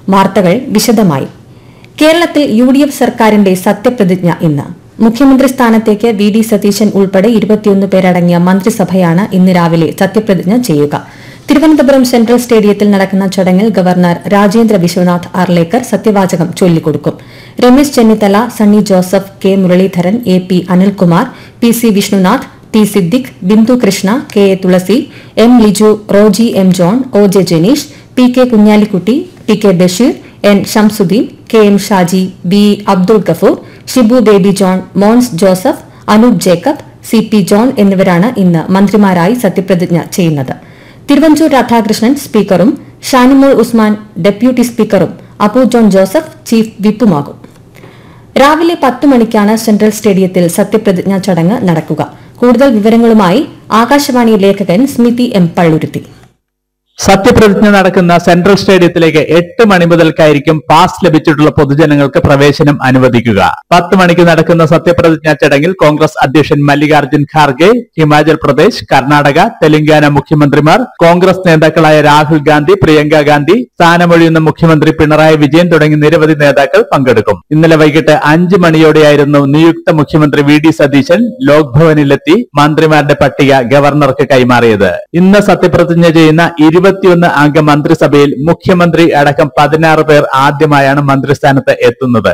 വാർത്തകൾ വിശദമായി കേരളത്തിൽ യു ഡി എഫ് സർക്കാരിന്റെ സത്യപ്രതിജ്ഞ ഇന്ന് മുഖ്യമന്ത്രി സ്ഥാനത്തേക്ക് വി ഡി സതീശൻ ഉൾപ്പെടെ ഇരുപത്തിയൊന്ന് പേരടങ്ങിയ മന്ത്രിസഭയാണ് ഇന്ന് രാവിലെ സത്യപ്രതിജ്ഞ ചെയ്യുക തിരുവനന്തപുരം സെൻട്രൽ സ്റ്റേഡിയത്തിൽ നടക്കുന്ന ചടങ്ങിൽ ഗവർണർ രാജേന്ദ്ര വിശ്വനാഥ് ആർലേക്കർ സത്യവാചകം ചൊല്ലിക്കൊടുക്കും Ramesh Chennithala Sunny Joseph K Muraleedharan A P Anilkumar P C Vishnunath T Siddique Bindu Krishna K A Thulasi M Liju Roji M John O J Janeesh P K Kunhalikutty T K Basheer N Shamsudheen K M Shaji B Abdul Gafoor Shibu Baby John Mons Joseph Anoop Jacob C P John എന്നിവരാണ് ഇന്ന് മന്ത്രിമാരായി സത്യപ്രതിജ്ഞ ചെയ്യുന്നത് തിരുവഞ്ചൂർ രാധാകൃഷ്ണൻ സ്പീക്കറും ഷാനിമോൾ ഉസ്മാൻ ഡെപ്യൂട്ടി സ്പീക്കറും അപ്പു ജോൺ ജോസഫ് ചീഫ് വിപ്പുമാകും രാവിലെ പത്ത് മണിക്കാണ് സെൻട്രൽ സ്റ്റേഡിയത്തിൽ സത്യപ്രതിജ്ഞാ ചടങ്ങ് നടക്കുക കൂടുതൽ വിവരങ്ങളുമായി ആകാശവാണി ലേഖകൻ സ്മിതി എം പള്ളുരുത്തി സത്യപ്രതിജ്ഞ നടക്കുന്ന സെൻട്രൽ സ്റ്റേഡിയത്തിലേക്ക് എട്ട് മണി മുതൽക്കായിരിക്കും പാസ് ലഭിച്ചിട്ടുള്ള പൊതുജനങ്ങൾക്ക് പ്രവേശനം അനുവദിക്കുക പത്ത് മണിക്ക് നടക്കുന്ന സത്യപ്രതിജ്ഞാ ചടങ്ങിൽ കോൺഗ്രസ് അധ്യക്ഷൻ മല്ലികാർജ്ജുൻ ഖാർഗെ ഹിമാചൽ പ്രദേശ് കർണാടക തെലങ്കാന മുഖ്യമന്ത്രിമാർ കോൺഗ്രസ് നേതാക്കളായ രാഹുൽ ഗാന്ധി പ്രിയങ്ക ഗാന്ധി സ്ഥാനമൊഴിയുന്ന മുഖ്യമന്ത്രി പിണറായി വിജയൻ തുടങ്ങി നിരവധി നേതാക്കൾ പങ്കെടുക്കും ഇന്നലെ വൈകിട്ട് അഞ്ച് മണിയോടെയായിരുന്നു നിയുക്ത മുഖ്യമന്ത്രി വി ഡി സതീശൻ ലോക് ഭവനിലെത്തി മന്ത്രിമാരുടെ പട്ടിക ഗവർണർക്ക് കൈമാറിയത് ഇന്ന് സത്യപ്രതിജ്ഞ ചെയ്യുന്ന ഇരുപത്തിയൊന്ന് അംഗ മന്ത്രിസഭയിൽ മുഖ്യമന്ത്രി അടക്കം പതിനാറ് പേർ ആദ്യമായാണ് മന്ത്രിസ്ഥാനത്ത് എത്തുന്നത്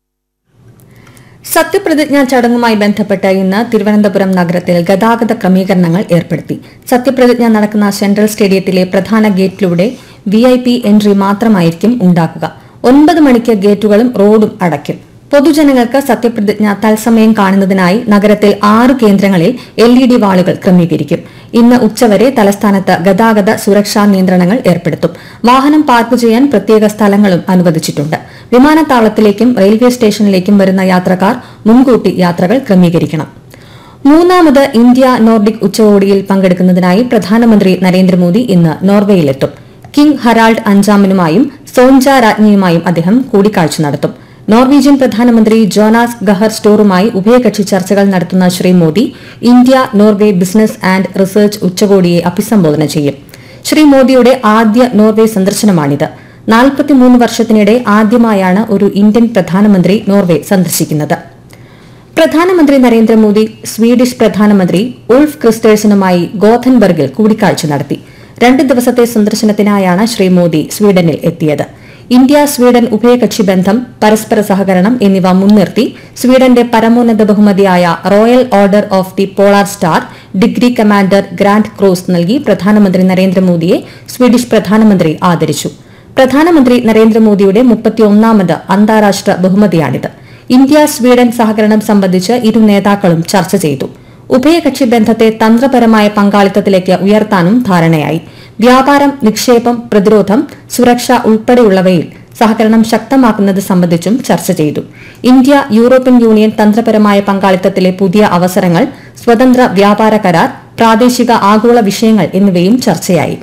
സത്യപ്രതിജ്ഞാ ചടങ്ങുമായി ബന്ധപ്പെട്ട് ഇന്ന് തിരുവനന്തപുരം നഗരത്തിൽ ഗതാഗത ക്രമീകരണങ്ങൾ ഏർപ്പെടുത്തി സത്യപ്രതിജ്ഞ നടക്കുന്ന സെൻട്രൽ സ്റ്റേഡിയത്തിലെ പ്രധാന ഗേറ്റിലൂടെ വി ഐ പി എൻട്രി മാത്രമായിരിക്കും ഉണ്ടാക്കുക ഒൻപത് മണിക്ക് ഗേറ്റുകളും റോഡും അടയ്ക്കും പൊതുജനങ്ങൾക്ക് സത്യപ്രതിജ്ഞ തത്സമയം കാണുന്നതിനായി നഗരത്തിൽ ആറ് കേന്ദ്രങ്ങളിൽ എൽ ഇ ഡി വാളുകൾ ക്രമീകരിക്കും ഇന്ന് ഉച്ചവരെ തലസ്ഥാനത്ത് ഗതാഗത സുരക്ഷാ നിയന്ത്രണങ്ങൾ ഏർപ്പെടുത്തും വാഹനം പാർക്ക് ചെയ്യാൻ പ്രത്യേക സ്ഥലങ്ങളും അനുവദിച്ചിട്ടുണ്ട് വിമാനത്താവളത്തിലേക്കും റെയിൽവേ സ്റ്റേഷനിലേക്കും വരുന്ന യാത്രക്കാർ മുൻകൂട്ടി യാത്രകൾ ക്രമീകരിക്കണം മൂന്നാമത് ഇന്ത്യ നോർഡിക് ഉച്ചകോടിയിൽ പങ്കെടുക്കുന്നതിനായി പ്രധാനമന്ത്രി നരേന്ദ്രമോദി ഇന്ന് നോർവേയിലെത്തും കിങ് ഹറാൾഡ് അഞ്ചാമനുമായും സോൻജ രാജ്ഞിയുമായും അദ്ദേഹം കൂടിക്കാഴ്ച നടത്തും നോർവീജിയൻ പ്രധാനമന്ത്രി ജോനാസ് ഗഹർ സ്റ്റോറുമായി ഉഭയകക്ഷി ചർച്ചകൾ നടത്തുന്ന Shri Modi India Norway business and research ഉച്ചകോടിയെ അഭിസംബോധന ചെയ്യും ശ്രീ മോദിയുടെ ആദ്യ നോർവേ സന്ദർശനമാണിത് നാൽപ്പത്തിമൂന്ന് വർഷത്തിനിടെ ആദ്യമായാണ് ഒരു ഇന്ത്യൻ പ്രധാനമന്ത്രി നോർവേ സന്ദർശിക്കുന്നത് പ്രധാനമന്ത്രി നരേന്ദ്രമോദി സ്വീഡിഷ് പ്രധാനമന്ത്രി ഉൾഫ് ക്രിസ്റ്റേഴ്സനുമായി ഗോഥൻബർഗിൽ കൂടിക്കാഴ്ച നടത്തി രണ്ട് ദിവസത്തെ സന്ദർശനത്തിനായാണ് ശ്രീ മോദി സ്വീഡനിൽ എത്തിയത് ഇന്ത്യ സ്വീഡൻ ഉഭയകക്ഷി ബന്ധം പരസ്പര സഹകരണം എന്നിവ മുൻനിർത്തി സ്വീഡന്റെ പരമോന്നത ബഹുമതിയായ royal order of the polar star degree commander grand cross നൽകി പ്രധാനമന്ത്രി നരേന്ദ്രമോദിയെ സ്വീഡിഷ് പ്രധാനമന്ത്രി ആദരിച്ചു പ്രധാനമന്ത്രി നരേന്ദ്രമോദിയുടെ മുപ്പത്തിയൊന്നാമത് അന്താരാഷ്ട്ര ബഹുമതിയാണിത് ഇന്ത്യ സ്വീഡൻ സഹകരണം സംബന്ധിച്ച് ഇരു നേതാക്കളും ചർച്ച ചെയ്തു ഉഭയകക്ഷി ബന്ധത്തെ തന്ത്രപരമായ പങ്കാളിത്തത്തിലേക്ക് ഉയർത്താനും ധാരണയായി വ്യാപാരം നിക്ഷേപം പ്രതിരോധം സുരക്ഷ ഉൾപ്പെടെയുള്ളവയിൽ സഹകരണം ശക്തമാക്കുന്നത് സംബന്ധിച്ചും ചർച്ച ചെയ്തു ഇന്ത്യ യൂറോപ്യൻ യൂണിയൻ തന്ത്രപരമായ പങ്കാളിത്തത്തിലെ പുതിയ അവസരങ്ങൾ സ്വതന്ത്ര വ്യാപാര കരാർ പ്രാദേശിക ആഗോള വിഷയങ്ങൾ എന്നിവയും ചർച്ചയായി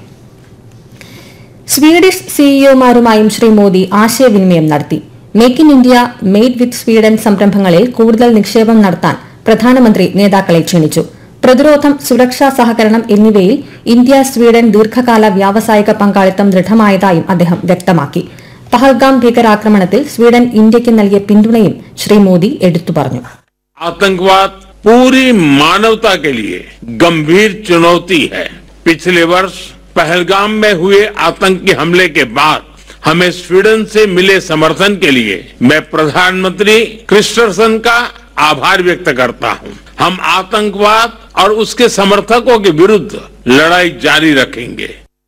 സ്വീഡിഷ് സിഇഒമാരുമായും ശ്രീ മോദി ആശയവിനിമയം നടത്തി make in India made with Sweden സംരംഭങ്ങളിൽ കൂടുതൽ നിക്ഷേപം നടത്താൻ പ്രധാനമന്ത്രി നേതാക്കളെ ക്ഷണിച്ചു പ്രതിരോധം സുരക്ഷാ സഹകരണം എന്നിവയിൽ ഇന്ത്യ സ്വീഡൻ ദീർഘകാല വ്യാവസായിക പങ്കാളിത്തം ദൃഢമായതായും അദ്ദേഹം വ്യക്തമാക്കി പഹൽഗാം ഭീകരാക്രമണത്തിൽ സ്വീഡൻ ഇന്ത്യയ്ക്ക് നൽകിയ പിന്തുണയും ശ്രീ മോദി എടുത്തു പറഞ്ഞു आतंकवाद पूरी मानवता के लिए गंभीर चुनौती है पिछले वर्ष पहलगाम में हुए आतंकी हमले के बाद हमें स्वीडन से मिले समर्थन के लिए मैं प्रधानमंत्री क्रिस्टरसन का आभार व्यक्त करता हूं हम आतंकवाद और उसके समर्थकों के विरुद्ध लड़ाई जारी रखेंगे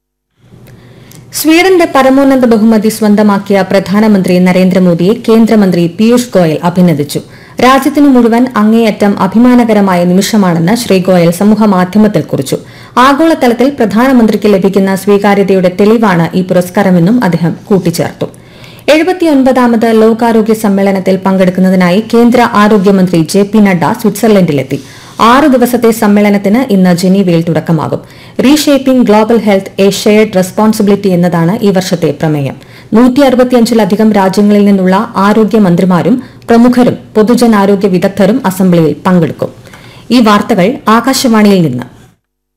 സ്വീഡന്റെ പരമോന്നത ബഹുമതി സ്വന്തമാക്കിയ പ്രധാനമന്ത്രി നരേന്ദ്രമോദിയെ കേന്ദ്രമന്ത്രി പീയൂഷ് ഗോയൽ അഭിനന്ദിച്ചു രാജ്യത്തിനു മുഴുവൻ അങ്ങേയറ്റം അഭിമാനകരമായ നിമിഷമാണെന്ന് ശ്രീ ഗോയൽ സമൂഹമാധ്യമത്തിൽ കുറിച്ചു ആഗോളതലത്തിൽ പ്രധാനമന്ത്രിക്ക് ലഭിക്കുന്ന സ്വീകാര്യതയുടെ തെളിവാണ് ഈ പുരസ്കാരമെന്നും അദ്ദേഹം കൂട്ടിച്ചേർത്തു എഴുപത്തിയൊൻപതാമത് ലോകാരോഗ്യ സമ്മേളനത്തിൽ പങ്കെടുക്കുന്നതിനായി കേന്ദ്ര ആരോഗ്യമന്ത്രി ജെ പി നഡ്ഡ സ്വിറ്റ്സർലൻഡിലെത്തി ആറ് ദിവസത്തെ സമ്മേളനത്തിന് ഇന്ന് ജനീവയിൽ തുടക്കമാകും reshaping global health a shared responsibility എന്നതാണ് ഈ വർഷത്തെ പ്രമേയം നൂറ്റി അറുപത്തിയഞ്ചിലധികം രാജ്യങ്ങളിൽ നിന്നുള്ള ആരോഗ്യമന്ത്രിമാരും പ്രമുഖരും പൊതുജനാരോഗ്യ വിദഗ്ധരും അസംബ്ലിയിൽ പങ്കെടുക്കും ഈ വാർത്തകൾ ആകാശവാണിയിൽ നിന്ന്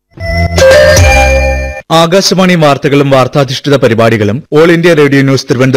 ആകാശവാണി വാർത്തകളും വാർത്താധിഷ്ഠിത പരിപാടികളും all India radio news Thiruvananthapuram